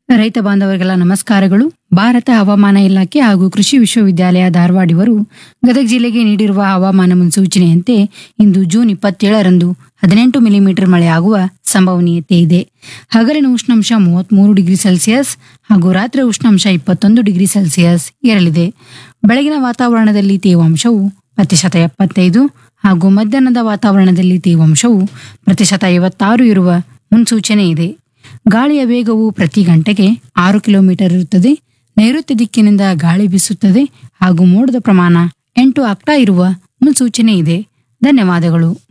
ರೈತ ಬಾಂಧವರಿಗೆಲ್ಲ ನಮಸ್ಕಾರಗಳು ಭಾರತ ಹವಾಮಾನ ಇಲಾಖೆ ಹಾಗೂ ಕೃಷಿ ವಿಶ್ವವಿದ್ಯಾಲಯ ಧಾರವಾಡ ಇವರು ಗದಗ ಜಿಲ್ಲೆಗೆ ನೀಡಿರುವ ಹವಾಮಾನ ಮುನ್ಸೂಚನೆಯಂತೆ ಇಂದು ಜೂನ್ ಇಪ್ಪತ್ತೇಳರಂದು ಹದಿನೆಂಟು ಮಿಲಿಮೀಟರ್ ಮಳೆಯಾಗುವ ಸಂಭವನೀಯತೆ ಇದೆ ಹಗಲಿನ ಉಷ್ಣಾಂಶ ಮೂವತ್ಮೂರು ಡಿಗ್ರಿ ಸೆಲ್ಸಿಯಸ್ ಹಾಗೂ ರಾತ್ರಿ ಉಷ್ಣಾಂಶ ಇಪ್ಪತ್ತೊಂದು ಡಿಗ್ರಿ ಸೆಲ್ಸಿಯಸ್ ಇರಲಿದೆ ಬೆಳಗಿನ ವಾತಾವರಣದಲ್ಲಿ ತೇವಾಂಶವು ಪ್ರತಿಶತ ಎಪ್ಪತ್ತೈದು ಹಾಗೂ ಮಧ್ಯಾಹ್ನದ ವಾತಾವರಣದಲ್ಲಿ ತೇವಾಂಶವು ಪ್ರತಿಶತ ಐವತ್ತಾರು ಇರುವ ಮುನ್ಸೂಚನೆ ಇದೆ ಗಾಳಿಯ ವೇಗವು ಪ್ರತಿ ಗಂಟೆಗೆ ಆರು ಕಿಲೋಮೀಟರ್ ಇರುತ್ತದೆ ನೈಋತ್ಯ ದಿಕ್ಕಿನಿಂದ ಗಾಳಿ ಬೀಸುತ್ತದೆ ಹಾಗೂ ಮೋಡದ ಪ್ರಮಾಣ ಎಂಟು ಆಗ್ತಾ ಇರುವ ಮುನ್ಸೂಚನೆ ಇದೆ ಧನ್ಯವಾದಗಳು